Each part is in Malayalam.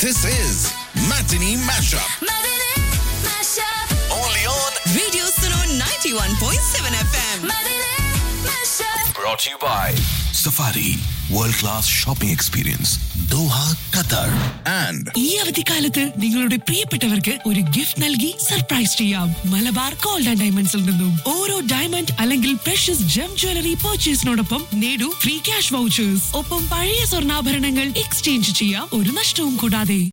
This is Matinee Mashup. Matinee Mashup. Only on. Radio Suno 91.7 FM. Matinee Mashup. Brought to you by Safari World Class Shopping Experience, Doha, Qatar. And ഈ അവധിക്കാലത്ത് നിങ്ങളുടെ പ്രിയപ്പെട്ടവർക്ക് ഒരു ഗിഫ്റ്റ് നൽകി സർപ്രൈസ് ചെയ്യാം മലബാർ ഗോൾഡ് ആൻഡ് ഡയമണ്ട്സിൽ നിന്നും ഓരോ ഡയമണ്ട് അല്ലെങ്കിൽ പ്രഷ്യസ് ജം ജ്വല്ലറി പർച്ചേസിനോടൊപ്പം നേടൂ ഫ്രീ ക്യാഷ് വൗച്ചേഴ്സ് ഒപ്പം പഴയ സ്വർണ്ണാഭരണങ്ങൾ എക്സ്ചേഞ്ച് ചെയ്യാം ഒരു നഷ്ടവും കൂടാതെ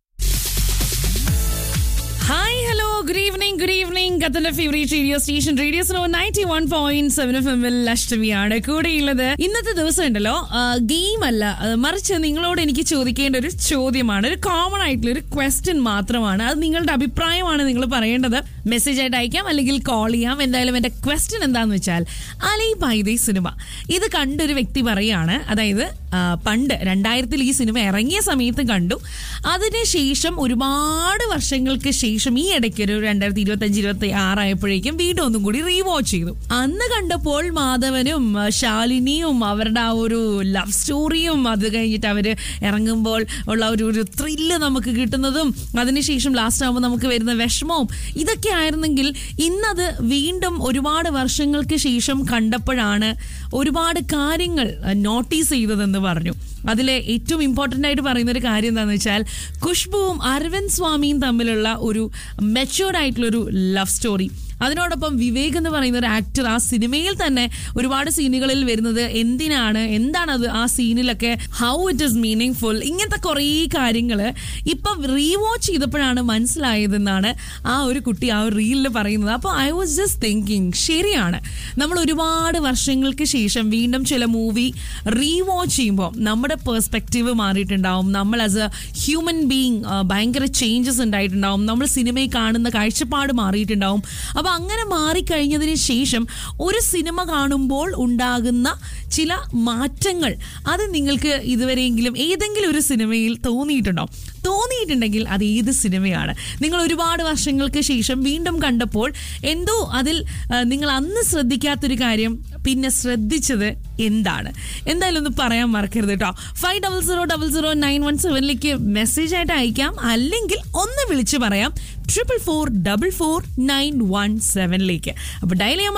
hi hello good evening good evening കത്തന്റെ favourite radio station radio slow ninety one point seven F എമ്മിൽ അഷ്ടമിയാണ് കൂടെയുള്ളത് ഇന്നത്തെ ദിവസം ഉണ്ടല്ലോ ഗെയിം അല്ല അത് മറിച്ച് നിങ്ങളോട് എനിക്ക് ചോദിക്കേണ്ട ഒരു ചോദ്യമാണ് ഒരു കോമൺ ആയിട്ടുള്ള ഒരു ക്വസ്റ്റ്യൻ മാത്രമാണ് അത് നിങ്ങളുടെ അഭിപ്രായമാണ് നിങ്ങൾ പറയേണ്ടത് മെസ്സേജ് ആയിട്ട് അയക്കാം അല്ലെങ്കിൽ കോൾ ചെയ്യാം എന്തായാലും എന്റെ ക്വസ്റ്റ്യൻ എന്താന്ന് വെച്ചാൽ അലൈ ബൈദേ സിനിമ ഇത് കണ്ടൊരു വ്യക്തി പറയാണ് അതായത് ആ, പണ്ട് രണ്ടായിരത്തിൽ ഈ സിനിമ ഇറങ്ങിയ സമയത്ത് കണ്ടു അതിനുശേഷം ഒരുപാട് വർഷങ്ങൾക്ക് ശേഷം ഈ ഇടയ്ക്ക് ഒരു രണ്ടായിരത്തി ഇരുപത്തി അഞ്ച് ഇരുപത്തി ആറായപ്പോഴേക്കും വീണ്ടും ഒന്നും കൂടി റീവാച്ച് ചെയ്തു അന്ന് കണ്ടപ്പോൾ മാധവനും ആ, ശാലിനിയും അവരുടെ ആ ഒരു ലവ് സ്റ്റോറിയും അത് കഴിഞ്ഞിട്ട് അവര് ഇറങ്ങുമ്പോൾ ഉള്ള ഒരു ഒരു ത്രില്ല് നമുക്ക് കിട്ടുന്നതും അതിനുശേഷം ലാസ്റ്റ് ആകുമ്പോൾ നമുക്ക് വരുന്ന വിഷമവും ഇതൊക്കെ ആയിരുന്നെങ്കിൽ ഇന്നത് വീണ്ടും ഒരുപാട് വർഷങ്ങൾക്ക് ശേഷം കണ്ടപ്പോഴാണ് ഒരുപാട് കാര്യങ്ങൾ നോട്ടീസ് ചെയ്തതെന്ന് പറഞ്ഞു അതിലെ ഏറ്റവും ഇമ്പോർട്ടൻ്റ് ആയിട്ട് പറയുന്ന ഒരു കാര്യം എന്താണെന്ന് വെച്ചാൽ ഖുഷ്ബുവും അരവിന്ദ് സ്വാമിയും തമ്മിലുള്ള ഒരു മെച്ചുവർഡ് ആയിട്ടുള്ള ഒരു ലവ് സ്റ്റോറി അതിനോടൊപ്പം വിവേക് എന്ന് പറയുന്ന ഒരു ആക്ടർ ആ സിനിമയിൽ തന്നെ ഒരുപാട് സീനുകളിൽ വരുന്നത് എന്തിനാണ് എന്താണ് അത് ആ സീനിലൊക്കെ how it is meaning full ഇങ്ങനത്തെ കുറേ കാര്യങ്ങൾ ഇപ്പം റീവാച്ച് ചെയ്തപ്പോഴാണ് മനസ്സിലായതെന്നാണ് ആ ഒരു കുട്ടി ആ ഒരു റീലിൽ പറയുന്നത് അപ്പോൾ ഐ വാസ് ജസ്റ്റ് തിങ്കിങ് ശരിയാണ് നമ്മൾ ഒരുപാട് വർഷങ്ങൾക്ക് ശേഷം വീണ്ടും ചില മൂവി റീവാച്ച് ചെയ്യുമ്പോൾ നമ്മുടെ പേഴ്സ്പെക്റ്റീവ് മാറിയിട്ടുണ്ടാവും നമ്മൾ ആസ് എ ഹ്യൂമൻ ബീങ് ഭയങ്കര ചേഞ്ചസ് ഉണ്ടായിട്ടുണ്ടാവും നമ്മൾ സിനിമയിൽ കാണുന്ന കാഴ്ചപ്പാട് മാറിയിട്ടുണ്ടാവും അപ്പോൾ അങ്ങനെ മാറിക്കഴിഞ്ഞതിന് ശേഷം ഒരു സിനിമ കാണുമ്പോൾ ഉണ്ടാകുന്ന ചില മാറ്റങ്ങൾ അത് നിങ്ങൾക്ക് ഇതുവരെയെങ്കിലും ഏതെങ്കിലും ഒരു സിനിമയിൽ തോന്നിയിട്ടുണ്ടോ തോന്നിയിട്ടുണ്ടെങ്കിൽ അത് ഏത് സിനിമയാണ് നിങ്ങൾ ഒരുപാട് വർഷങ്ങൾക്ക് ശേഷം വീണ്ടും കണ്ടപ്പോൾ എന്തോ അതിൽ ആ, നിങ്ങൾ അന്ന് ശ്രദ്ധിക്കാത്തൊരു കാര്യം പിന്നെ ശ്രദ്ധിച്ചത് എന്താണ് എന്തായാലും ഒന്ന് പറയാൻ മറക്കരുത് കേട്ടോ five double zero double zero nine one സെവനിലേക്ക് മെസ്സേജ് ആയിട്ട് അയക്കാം അല്ലെങ്കിൽ ഒന്ന് വിളിച്ച് പറയാം triple four double four nine one സെവനിലേക്ക് അപ്പോൾ ഡയൽ ചെയ്യാൻ